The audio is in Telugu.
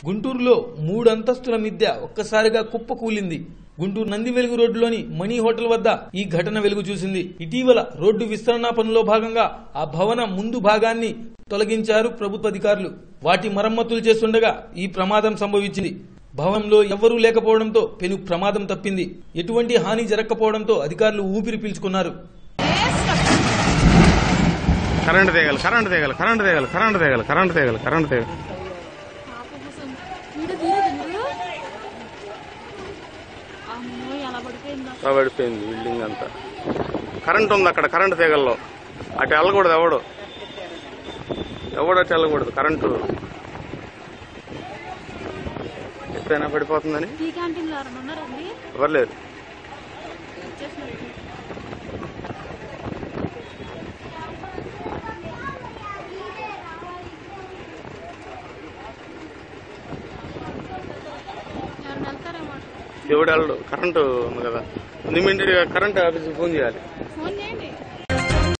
గుంటూరులో మూడు అంతస్తుల మిద్దె ఒక్కసారిగా కుప్ప కూలింది గుంటూరు నంది వెలుగు రోడ్డులోని మణి హోటల్ వద్ద ఈ ఘటన వెలుగు చూసింది ఇటీవల రోడ్డు విస్తరణ పనుల్లో భాగంగా ఆ భవన ముందు భాగాన్ని తొలగించారు ప్రభుత్వ అధికారులు వాటి మరమ్మతులు చేస్తుండగా ఈ ప్రమాదం సంభవించింది భవనంలో ఎవ్వరూ లేకపోవడంతో పెను ప్రమాదం తప్పింది ఎటువంటి హాని జరగకపోవడంతో అధికారులు ఊపిరి పీల్చుకున్నారు కరెంట్ తీగలు కరెంట్ తీగలు కరెంట్ తీగలు కరెంట్ తీగలు కరెంట్ తీగలు కరెంట్ తీగలు వీడు తీయదు వీడు అమ్మో ఎలా పడిపోయిందో అలా పడిపోయింది బిల్డింగ్ అంతా కరెంట్ ఉంది అక్కడ కరెంట్ తీగల్లో అటు వెళ్ళకూడదు ఎవడు ఎవడు అటు వెళ్ళకూడదు కరెంటు ఎప్పుడైనా పడిపోతుందని టీ క్యాంటీన్ లో ఎవరైనా ఉన్నారండి ఎవరు లేరు వచ్చేసినట్టు ఎవరైనా వెళ్తారేమో ఎవడు వెళ్ళడు కరెంటు ఉంది కదా ఇమీడియట్ గా కరెంట్ ఆఫీస్కి ఫోన్ చేయాలి ఫోన్ చేయండి